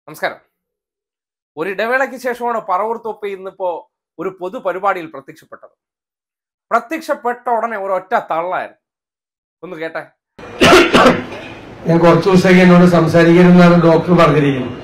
നമസ്കാരം ഒരു ഇടവേളയ്ക്ക് ശേഷമാണ് പറവൂർ തൊപ്പി ഇന്നിപ്പോ ഒരു പൊതു പരിപാടിയിൽ പ്രത്യക്ഷപ്പെട്ടത് പ്രത്യക്ഷപ്പെട്ട ഉടനെ ഒരൊറ്റ തള്ളായിരുന്നു ഒന്ന് കേട്ടെ ഞാൻ കുറച്ചു ദിവസത്തേക്ക് എന്നോട് സംസാരിക്കരുതെന്നാണ് ഡോക്ടർ പറഞ്ഞിരിക്കുന്നത്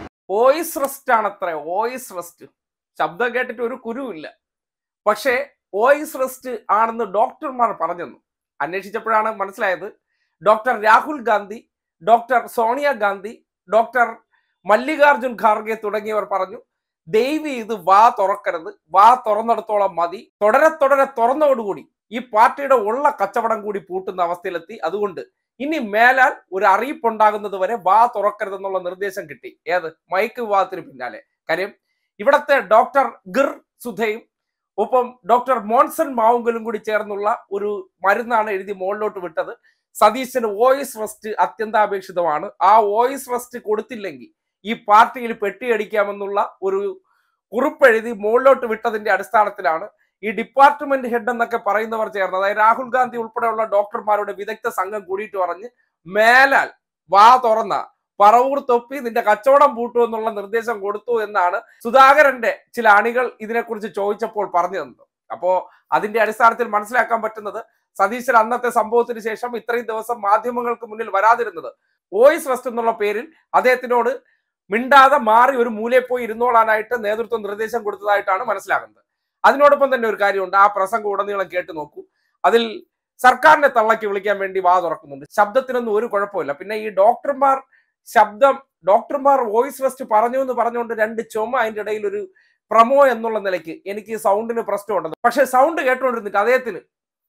വോയിസ് റെസ്റ്റ് ആണത്രേ വോയിസ് റെസ്റ്റ് ശബ്ദം കേട്ടിട്ട് ഒരു കുരുവില്ല പക്ഷേ വോയിസ് റെസ്റ്റ് ആണെന്ന് ഡോക്ടർമാർ പറഞ്ഞെന്നു അന്വേഷിച്ചപ്പോഴാണ് മനസ്സിലായത് doctor Rahul Gandhi doctor Sonia Gandhi doctor Mallikarjun Kharge തുടങ്ങിയവർ പറഞ്ഞു ദൈവി ഇത് വാ തുറക്കരുത് വാ തുറന്നിടത്തോളം മതി തുടരെ തുടരെ തുറന്നതോടുകൂടി ഈ പാർട്ടിയുടെ ഉള്ള കച്ചവടം കൂടി പൂട്ടുന്ന അവസ്ഥയിലെത്തി അതുകൊണ്ട് ഇനി മേലാൽ ഒരു അറിയിപ്പുണ്ടാകുന്നത് വരെ വാ തുറക്കരുതെന്നുള്ള നിർദ്ദേശം കിട്ടി ഏത് മൈക്ക് വിവാദത്തിന് പിന്നാലെ കാര്യം ഇവിടത്തെ ഡോക്ടർ ഗിർ സുധയും ഒപ്പം ഡോക്ടർ മോൺസൺ മാവുങ്കലും കൂടി ചേർന്നുള്ള ഒരു മരുന്നാണ് എഴുതി മുകളിലോട്ട് വിട്ടത് സതീശന് വോയിസ് റെസ്റ്റ് അത്യന്താപേക്ഷിതമാണ് ആ വോയിസ് റെസ്റ്റ് കൊടുത്തില്ലെങ്കിൽ ഈ പാർട്ടിയിൽ പെട്ടിയടിക്കാമെന്നുള്ള ഒരു കുറിപ്പെഴുതി മുകളിലോട്ട് വിട്ടതിന്റെ അടിസ്ഥാനത്തിലാണ് ഈ ഡിപ്പാർട്ട്മെന്റ് ഹെഡ് എന്നൊക്കെ പറയുന്നവർ ചേർന്ന് അതായത് രാഹുൽ ഗാന്ധി ഉൾപ്പെടെയുള്ള ഡോക്ടർമാരുടെ വിദഗ്ധ സംഘം കൂടിയിട്ട് പറഞ്ഞ് മേലാൽ വാ തുറന്ന പറവൂർ തൊപ്പി നിന്റെ കച്ചവടം പൂട്ടു എന്നുള്ള നിർദ്ദേശം കൊടുത്തു എന്നാണ് സുധാകരന്റെ ചില അണികൾ ഇതിനെക്കുറിച്ച് ചോദിച്ചപ്പോൾ പറഞ്ഞു തന്നത് അപ്പോ അതിന്റെ അടിസ്ഥാനത്തിൽ മനസ്സിലാക്കാൻ പറ്റുന്നത് സതീശൻ അന്നത്തെ സംഭവത്തിന് ശേഷം ഇത്രയും ദിവസം മാധ്യമങ്ങൾക്ക് മുന്നിൽ വരാതിരുന്നത് വോയിസ് റെസ്റ്റ് എന്നുള്ള പേരിൽ അദ്ദേഹത്തിനോട് മിണ്ടാതെ മാറി ഒരു മൂലയിൽ പോയി ഇരുന്നോളാനായിട്ട് നേതൃത്വം നിർദ്ദേശം കൊടുത്തതായിട്ടാണ് മനസ്സിലാകുന്നത് അതിനോടൊപ്പം തന്നെ ഒരു കാര്യമുണ്ട് ആ പ്രസംഗം ഉടനീളം കേട്ടു നോക്കൂ അതിൽ സർക്കാരിനെ തള്ളക്കി വിളിക്കാൻ വേണ്ടി വാ തുറക്കുന്നുണ്ട് ശബ്ദത്തിനൊന്നും ഒരു കുഴപ്പമില്ല പിന്നെ ഈ ഡോക്ടർമാർ ശബ്ദം ഡോക്ടർമാർ വോയിസ് റെസ്റ്റ് പറഞ്ഞു എന്ന് പറഞ്ഞുകൊണ്ട് രണ്ട് ചുമ അതിന്റെ ഇടയിൽ ഒരു പ്രമോ എന്നുള്ള നിലയ്ക്ക് എനിക്ക് സൗണ്ടിന് പ്രശ്നമുണ്ടെന്ന് പക്ഷെ സൗണ്ട് കേട്ടുകൊണ്ടിരുന്നിട്ട് അദ്ദേഹത്തിന്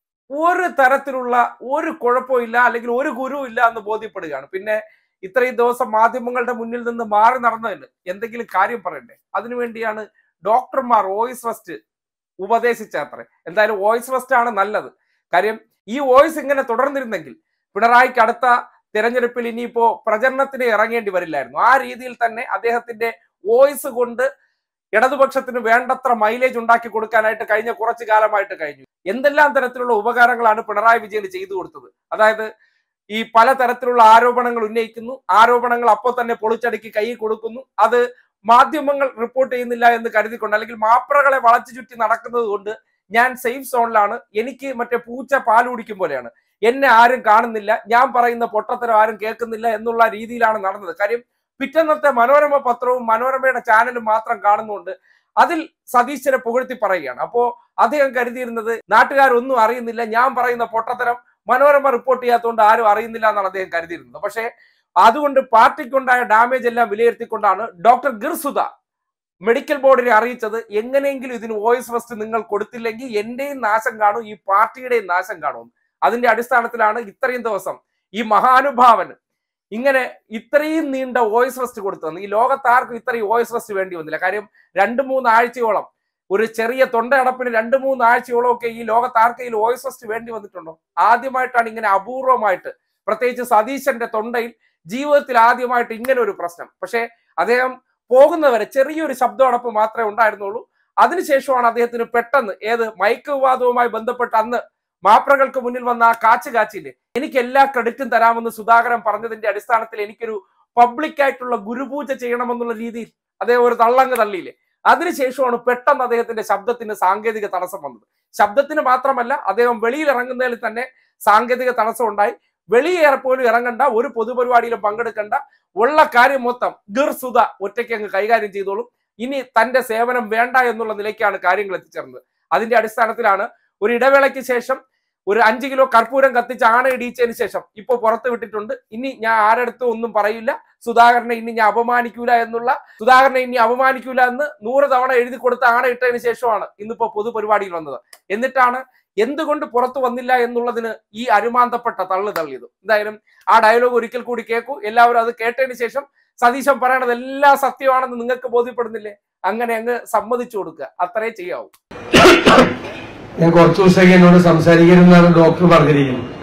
ഒരു തരത്തിലുള്ള ഒരു കുഴപ്പമില്ല അല്ലെങ്കിൽ ഒരു ഗുരുവും ഇല്ല എന്ന് ബോധ്യപ്പെടുകയാണ് പിന്നെ ഇത്രയും ദിവസം മാധ്യമങ്ങളുടെ മുന്നിൽ നിന്ന് മാറി നടന്നതിന് എന്തെങ്കിലും കാര്യം പറയണ്ടേ അതിനുവേണ്ടിയാണ് ഡോക്ടർമാർ വോയിസ് റെസ്റ്റ് ഉപദേശിച്ചത്രേ എന്തായാലും വോയിസ് റെസ്റ്റ് ആണ് നല്ലത് കാര്യം ഈ വോയിസ് ഇങ്ങനെ തുടർന്നിരുന്നെങ്കിൽ പിണറായിക്ക് അടുത്ത തിരഞ്ഞെടുപ്പിൽ ഇനിയിപ്പോ പ്രചരണത്തിന് ഇറങ്ങേണ്ടി വരില്ലായിരുന്നു ആ രീതിയിൽ തന്നെ അദ്ദേഹത്തിന്റെ വോയിസ് കൊണ്ട് ഇടതുപക്ഷത്തിന് വേണ്ടത്ര മൈലേജ് ഉണ്ടാക്കി കൊടുക്കാനായിട്ട് കഴിഞ്ഞ കുറച്ചു കാലമായിട്ട് കഴിഞ്ഞു എന്തെല്ലാം തരത്തിലുള്ള ഉപകാരങ്ങളാണ് പിണറായി വിജയന് ചെയ്തു കൊടുത്തത് അതായത് ഈ പല തരത്തിലുള്ള ആരോപണങ്ങൾ ഉന്നയിക്കുന്നു ആരോപണങ്ങൾ അപ്പോൾ തന്നെ പൊളിച്ചടുക്കി കൈ കൊടുക്കുന്നു അത് മാധ്യമങ്ങൾ റിപ്പോർട്ട് ചെയ്യുന്നില്ല എന്ന് കരുതിക്കൊണ്ട് അല്ലെങ്കിൽ മാപ്രകളെ വളച്ചു ചുറ്റി നടക്കുന്നത് കൊണ്ട് ഞാൻ സേഫ് സോണിലാണ് എനിക്ക് മറ്റേ പൂച്ച പാൽ കുടിക്കും പോലെയാണ് എന്നെ ആരും കാണുന്നില്ല ഞാൻ പറയുന്ന പൊട്ടത്തരം ആരും കേൾക്കുന്നില്ല എന്നുള്ള രീതിയിലാണ് നടന്നത് കാര്യം പിറ്റന്നത്തെ മനോരമ പത്രവും മനോരമയുടെ ചാനലും മാത്രം കാണുന്നുണ്ട് അതിൽ സതീശനെ പുകഴ്ത്തി പറയുകയാണ് അപ്പോ അദ്ദേഹം കരുതിയിരുന്നത് നാട്ടുകാരൊന്നും അറിയുന്നില്ല ഞാൻ പറയുന്ന പൊട്ടത്തരം മനോരമ റിപ്പോർട്ട് ചെയ്യാത്തതുകൊണ്ട് ആരും അറിയുന്നില്ല എന്നാണ് അദ്ദേഹം കരുതിയിരുന്നത് പക്ഷേ അതുകൊണ്ട് പാർട്ടിക്കുണ്ടായ ഡാമേജ് എല്ലാം വിലയിരുത്തിക്കൊണ്ടാണ് ഡോക്ടർ ഗിർസുദ മെഡിക്കൽ ബോർഡിനെ അറിയിച്ചത് എങ്ങനെയെങ്കിലും ഇതിന് വോയിസ് റെസ്റ്റ് നിങ്ങൾ കൊടുത്തില്ലെങ്കിൽ എന്റെയും നാശം കാണും ഈ പാർട്ടിയുടെയും നാശം കാണും അതിന്റെ അടിസ്ഥാനത്തിലാണ് ഇത്രയും ദിവസം ഈ മഹാനുഭാവന് ഇങ്ങനെ ഇത്രയും നീണ്ട വോയിസ് റെസ്റ്റ് കൊടുത്തത് ഈ ലോകത്താർക്കും ഇത്രയും വോയിസ് റെസ്റ്റ് വേണ്ടി വന്നില്ല കാര്യം രണ്ട് മൂന്ന് ആഴ്ചയോളം ഒരു ചെറിയ തൊണ്ടയടപ്പിന് രണ്ട് മൂന്ന് ആഴ്ചയോളം ഒക്കെ ഈ ലോകത്താർക്കയിൽ വോയിസ് റെസ്റ്റ് വേണ്ടി വന്നിട്ടുണ്ടോ ആദ്യമായിട്ടാണ് ഇങ്ങനെ അപൂർവമായിട്ട് പ്രത്യേകിച്ച് സതീശന്റെ തൊണ്ടയിൽ ജീവിതത്തിൽ ആദ്യമായിട്ട് ഇങ്ങനെ ഒരു പ്രശ്നം പക്ഷേ അദ്ദേഹം പോകുന്നവരെ ചെറിയൊരു ശബ്ദമടപ്പ് മാത്രമേ ഉണ്ടായിരുന്നുള്ളൂ അതിനുശേഷമാണ് അദ്ദേഹത്തിന് പെട്ടെന്ന് ഏത് മയക്ക് വിവാദവുമായി ബന്ധപ്പെട്ട് അന്ന് മാപ്രകൾക്ക് മുന്നിൽ വന്ന ആ കാച്ചു കാച്ചില്ലേ എനിക്ക് എല്ലാ ക്രെഡിറ്റും തരാമെന്ന് സുധാകരൻ പറഞ്ഞതിന്റെ അടിസ്ഥാനത്തിൽ എനിക്കൊരു പബ്ലിക് ആയിട്ടുള്ള ഗുരുപൂജ ചെയ്യണമെന്നുള്ള രീതിയിൽ അദ്ദേഹം ഒരു തള്ളങ്ങ് തള്ളിയില്ലേ അതിനുശേഷമാണ് പെട്ടെന്ന് അദ്ദേഹത്തിന്റെ ശബ്ദത്തിന് സാങ്കേതിക തടസ്സം വന്നത് ശബ്ദത്തിന് മാത്രമല്ല അദ്ദേഹം വെളിയിൽ ഇറങ്ങുന്നതിൽ തന്നെ സാങ്കേതിക തടസ്സം ഉണ്ടായി വെളിയേറെ പോലും ഇറങ്ങണ്ട ഒരു പൊതുപരിപാടിയിലും പങ്കെടുക്കണ്ട ഉള്ള കാര്യം മൊത്തം ഗിർസുത ഒറ്റയ്ക്ക് അങ്ങ് കൈകാര്യം ചെയ്തോളും ഇനി തന്റെ സേവനം വേണ്ട എന്നുള്ള നിലയ്ക്കാണ് കാര്യങ്ങൾ എത്തിച്ചേർന്നത് അതിന്റെ അടിസ്ഥാനത്തിലാണ് ഒരു ഇടവേളയ്ക്ക് ശേഷം ഒരു അഞ്ച് കിലോ കർപ്പൂരം കത്തിച്ച് ആണ ഇടിച്ചതിന് ശേഷം ഇപ്പൊ പുറത്ത് വിട്ടിട്ടുണ്ട് ഇനി ഞാൻ ആരടുത്തും ഒന്നും പറയില്ല സുധാകരനെ ഇനി ഞാൻ അപമാനിക്കൂല എന്നുള്ള സുധാകരനെ ഇനി അപമാനിക്കൂല എന്ന് നൂറ് തവണ എഴുതി കൊടുത്ത് ആണ ഇട്ടതിന് ശേഷമാണ് ഇന്നിപ്പോ പൊതുപരിപാടിയിൽ വന്നത് എന്നിട്ടാണ് എന്തുകൊണ്ട് പുറത്തു വന്നില്ല എന്നുള്ളതിന് ഈ അരുമാന്തപ്പെട്ട തള്ളു തള്ളിയത് എന്തായാലും ആ ഡയലോഗ് ഒരിക്കൽ കൂടി കേൾക്കൂ എല്ലാവരും അത് കേട്ടതിന് ശേഷം സതീശൻ പറയണത് എല്ലാം സത്യമാണെന്ന് നിങ്ങൾക്ക് ബോധ്യപ്പെടുന്നില്ലേ അങ്ങനെ അങ്ങ് സമ്മതിച്ചു കൊടുക്കുക അത്രേ ചെയ്യാവൂ ഞാൻ കുറച്ചു ദിവസത്തേക്ക് എന്നോട് സംസാരിക്കരുതെന്നാണ് ഡോക്ടർ പറഞ്ഞിരിക്കുന്നത്